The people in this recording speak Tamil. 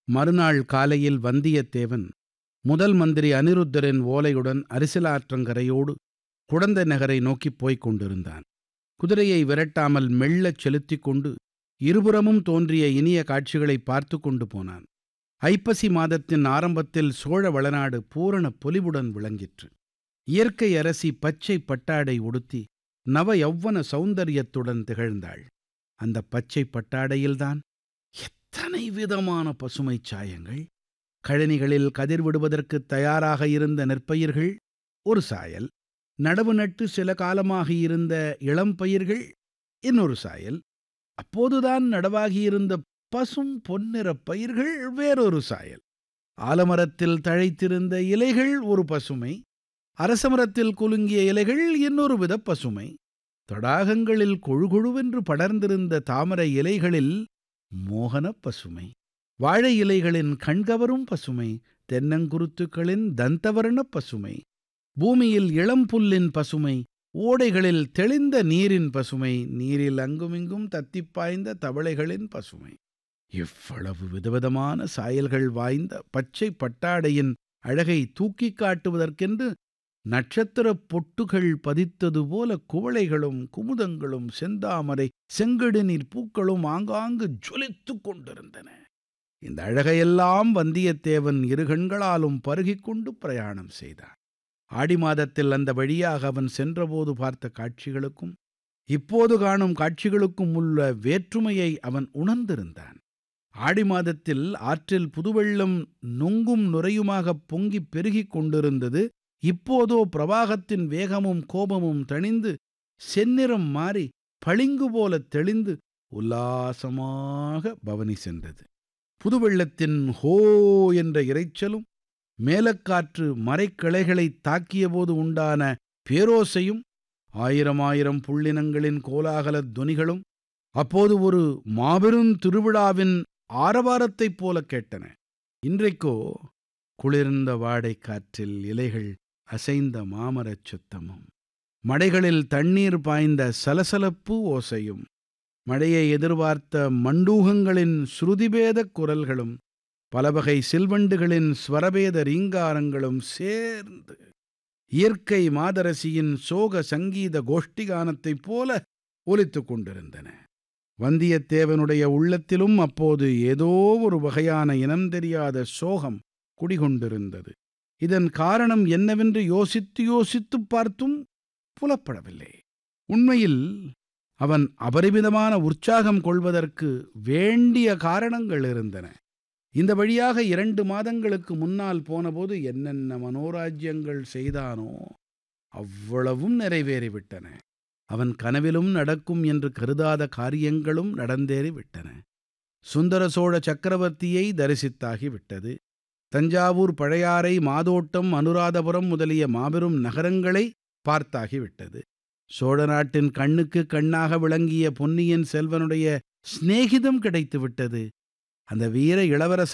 மறுநாள் காலையில் வந்தியத்தேவன் முதல் மந்திரி அனிருத்தரின் ஓலையுடன் அரிசலாற்றங்கரையோடு குடந்தை நகரை நோக்கிப் போய்க் கொண்டிருந்தான் குதிரையை விரட்டாமல் மெல்லச் செலுத்திக் கொண்டு இருபுறமும் தோன்றிய இனிய காட்சிகளை பார்த்து கொண்டு போனான் ஐப்பசி மாதத்தின் ஆரம்பத்தில் சோழ வளநாடு பூரண பொலிவுடன் விளங்கிற்று இயற்கை அரசி பச்சை பட்டாடை உடுத்தி நவ யௌவன சௌந்தரியத்துடன் திகழ்ந்தாள் அந்த பச்சை பட்டாடையில்தான் எத்தனை விதமான பசுமைச் சாயங்கள் கழனிகளில் கதிர் விடுவதற்கு தயாராக இருந்த நெற்பயிர்கள் ஒரு சாயல் நடவு நட்டு சில காலமாக இருந்த இளம்பயிர்கள் இன்னொரு சாயல் அப்போதுதான் நடவாகியிருந்த பசும் பொன்னிறப் பயிர்கள் வேறொரு சாயல் ஆலமரத்தில் தழைத்திருந்த இலைகள் ஒரு பசுமை அரசமரத்தில் குலுங்கிய இலைகள் இன்னொரு வித பசுமை தடாகங்களில் கொழுகொழுவென்று படர்ந்திருந்த தாமரை இலைகளில் மோகனப் பசுமை வாழை இலைகளின் கண்கவரும் பசுமை தென்னங்குருத்துக்களின் தந்தவர்ணப் பசுமை பூமியில் இளம்புல்லின் பசுமை ஓடைகளில் தெளிந்த நீரின் பசுமை நீரில் அங்குமிங்கும் தத்திப் பாய்ந்த தவளைகளின் பசுமை இவ்வளவு விதவிதமான சாயல்கள் வாய்ந்த பச்சை பட்டாடையின் அழகை தூக்கிக் காட்டுவதற்கென்று நட்சத்திரப் பொட்டுகள் பதித்தது போல குவளைகளும் குமுதங்களும் செந்தாமரை செங்கடுநீர் பூக்களும் ஆங்காங்கு ஜொலித்துக் கொண்டிருந்தன இந்த அழகையெல்லாம் வந்தியத்தேவன் இரு கண்களாலும் பருகிக் கொண்டு பிரயாணம் செய்தான் ஆடி மாதத்தில் அந்த வழியாக அவன் சென்றபோது பார்த்த காட்சிகளுக்கும் இப்போது காணும் காட்சிகளுக்கும் உள்ள வேற்றுமையை அவன் உணர்ந்திருந்தான் ஆடி மாதத்தில் ஆற்றில் புதுவெள்ளம் நொங்கும் நுரையுமாகப் பொங்கிப் பெருகிக் கொண்டிருந்தது இப்போதோ பிரவாகத்தின் வேகமும் கோபமும் தணிந்து செந்நிறம் மாறி பளிங்கு போலத் தெளிந்து உல்லாசமாக பவனி சென்றது புதுவெள்ளத்தின் ஹோ என்ற இரைச்சலும் மேலக்காற்று மரைக்கிளைகளைத் தாக்கியபோது உண்டான பேரோசையும் ஆயிரம் ஆயிரம் புள்ளினங்களின் கோலாகலத் துனிகளும் அப்போது ஒரு மாபெரும் திருவிழாவின் ஆரவாரத்தைப் போலக் கேட்டன இன்றைக்கோ குளிர்ந்த வாடைக் காற்றில் இலைகள் அசைந்த மாமரச் சுத்தமும் மடைகளில் தண்ணீர் பாய்ந்த சலசலப்பு ஓசையும் மழையை எதிர்பார்த்த மண்டூகங்களின் ஸ்ருதிபேதக் குரல்களும் பலவகை சில்வண்டுகளின் ஸ்வரபேத ரீங்காரங்களும் சேர்ந்து இயற்கை மாதரசியின் சோக சங்கீத கோஷ்டிகானத்தைப் போல ஒலித்துக் கொண்டிருந்தன வந்தியத்தேவனுடைய உள்ளத்திலும் அப்போது ஏதோ ஒரு வகையான இனம் தெரியாத சோகம் குடிகொண்டிருந்தது இதன் காரணம் என்னவென்று யோசித்து யோசித்துப் பார்த்தும் புலப்படவில்லை உண்மையில் அவன் அபரிமிதமான உற்சாகம் கொள்வதற்கு வேண்டிய காரணங்கள் இருந்தன இந்த வழியாக இரண்டு மாதங்களுக்கு முன்னால் போனபோது என்னென்ன மனோராஜ்யங்கள் செய்தானோ அவ்வளவும் நிறைவேறிவிட்டன அவன் கனவிலும் நடக்கும் என்று கருதாத காரியங்களும் நடந்தேறிவிட்டன சுந்தர சோழ சக்கரவர்த்தியை தரிசித்தாகிவிட்டது தஞ்சாவூர் பழையாறை மாதோட்டம் அனுராதபுரம் முதலிய மாபெரும் நகரங்களை பார்த்தாகிவிட்டது சோழ நாட்டின் கண்ணுக்கு கண்ணாக விளங்கிய பொன்னியின் செல்வனுடைய சிநேகிதம் கிடைத்துவிட்டது அந்த வீர இளவரச